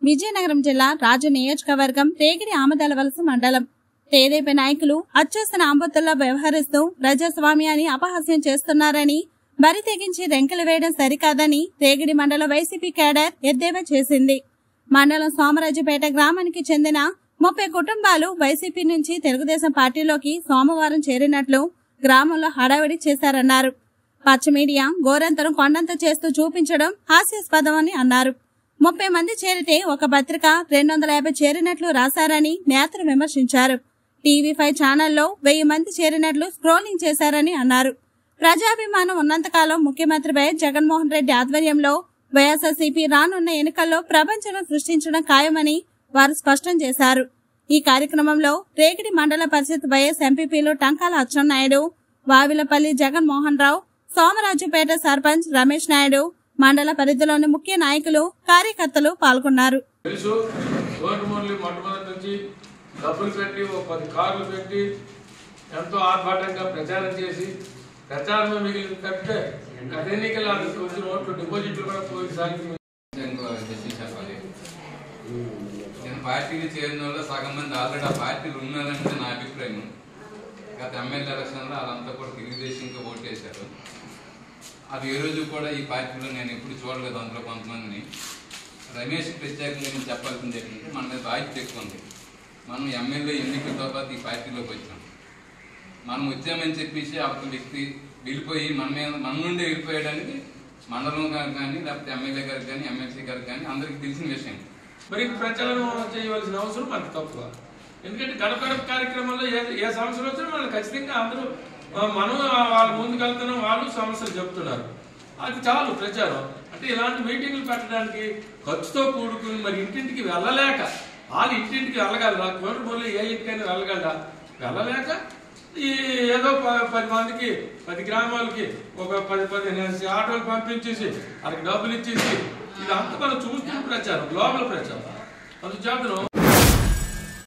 విజయనగరం జిల్లా రాజు నియోజకవర్గం రేగిడి ఆమదాల వలస మండలం తెదేపా నాయకులు అత్యవసర ఆంబోతుల్లో వ్యవహరిస్తూ ప్రజాస్వామ్యాన్ని అపహాస్యం చేస్తున్నారని బరి తెగించి రెంకలు వేయడం సరికాదని రేగిడి మండల వైసీపీ కేడర్ ఎద్దేవా చేసింది మండలం సోమరాజుపేట గ్రామానికి చెందిన ముప్పై కుటుంబాలు వైసీపీ నుంచి తెలుగుదేశం పార్టీలోకి సోమవారం చేరినట్లు గ్రామంలో హడావిడి చేశారన్నారు పచ్చ మీడియా గోరంతరం కొండంత చేస్తూ చూపించడం హాస్యాస్పదమని అన్నారు ముప్పై మంది చేరితే ఒక పత్రిక రెండు వందల యాభై చేరినట్లు రాశారని నేతలు విమర్శించారు టీవీ ఫైవ్ ఛానల్లో వెయ్యి మంది చేరినట్లు స్క్రోలింగ్ చేశారని అన్నారు ప్రజాభిమానం ఉన్నంతకాలం ముఖ్యమంత్రి వైఎస్ జగన్మోహన్ రెడ్డి ఆధ్వర్యంలో వైఎస్ఆర్సీపీ రానున్న ఎన్నికల్లో ప్రపంచం సృష్టించడం ఖాయమని వారు స్పష్టం చేశారు ఈ కార్యక్రమంలో రేగిడి మండల పరిషత్ వైఎస్ ఎంపీపీలు టంకాల అచ్చెన్నాయుడు వావిలపల్లి జగన్మోహన్ రావు సోమరాజుపేట సర్పంచ్ రమేష్ నాయుడు మండల పరిధిలోని ముఖ్య నాయకులు కార్యకర్తలు పాల్గొన్నారు తెలుసు గవర్నమెంట్ మొట్టమొదటి నుంచి డబ్బులు పెట్టి ఓ పది కార్లు పెట్టి ఎంతో ఆర్భాటంగా ప్రచారం చేసి ప్రచారమే మిగిలిన తప్పితే గత ఎన్నికల వచ్చిన ఓట్లు డిపాజిట్లు కూడా పోయిసారికి ఇంకో విషయం చెప్పాలి నేను పార్టీకి చేరిన వాళ్ళు సగం మంది ఆల్రెడీ ఆ పార్టీలు ఉన్నారనేది నా అభిప్రాయం గత ఎమ్మెల్యే ఎలక్షన్లో వాళ్ళంతా కూడా తెలుగుదేశంకి ఓటేశారు అది ఏ రోజు కూడా ఈ పార్టీలో నేను ఎప్పుడు చూడలేదు అందులో కొంతమందిని రమేష్ ప్రత్యేకంగా నేను చెప్పాల్సింది ఏంటంటే మన మీద బాధ్యత ఎక్కువ ఉంది మనం ఎమ్మెల్యే ఎన్నికలతో పాటు ఈ పార్టీలోకి వచ్చాం మనం వచ్చామని చెప్పేసి అవతల వ్యక్తి వెళ్ళిపోయి మన మీద మన నుండి వెళ్ళిపోయడానికి మండలం గారు కానీ లేకపోతే ఎమ్మెల్యే గారికి కానీ ఎమ్మెల్సీ గారికి కానీ అందరికీ తెలిసిన విషయం మరి ప్రచారం చేయవలసిన అవసరం మనకు తక్కువ ఎందుకంటే గడప గడప కార్యక్రమంలో ఏ ఏ సమస్యలు వచ్చినా వాళ్ళు ఖచ్చితంగా అందరూ ఆ, మనం వాళ్ళ ముందుకు వెళ్తున్నాం వాళ్ళు సమస్యలు చెప్తున్నారు అది చాలు ప్రచారం అంటే ఇలాంటి మీటింగ్లు పెట్టడానికి ఖర్చుతో కూడుకుని మరి ఇంటింటికి వెళ్ళలేక వాళ్ళు ఇంటింటికి వెళ్ళగలరా కోటమూలు ఏ ఇంటికైనా వెళ్ళగలరా వెళ్ళలేక ఈ ఏదో ప- పది మందికి పది గ్రామాలకి ఒక పది పదిహేను ఆటోలు పంపించేసి వాళ్ళకి డబ్బులు ఇచ్చేసి ఇదంతా మనం చూస్తున్న ప్రచారం గ్లోబల్ ప్రచారం అందుచేతను